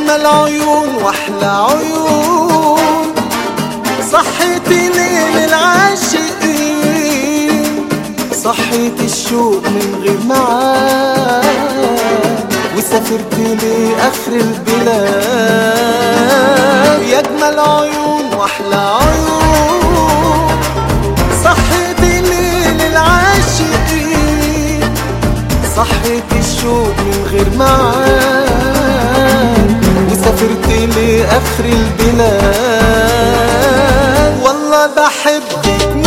أجمل عيون وأحلى عيون صحيتي ليل العاشقين صحيت الشوق من غير معاد وسافرت لآخر البلاد يا أجمل عيون وأحلى عيون صحيتي ليل العاشقين صحيت الشوق من غير معاد وسافرت لآخر البلاد والله بحبك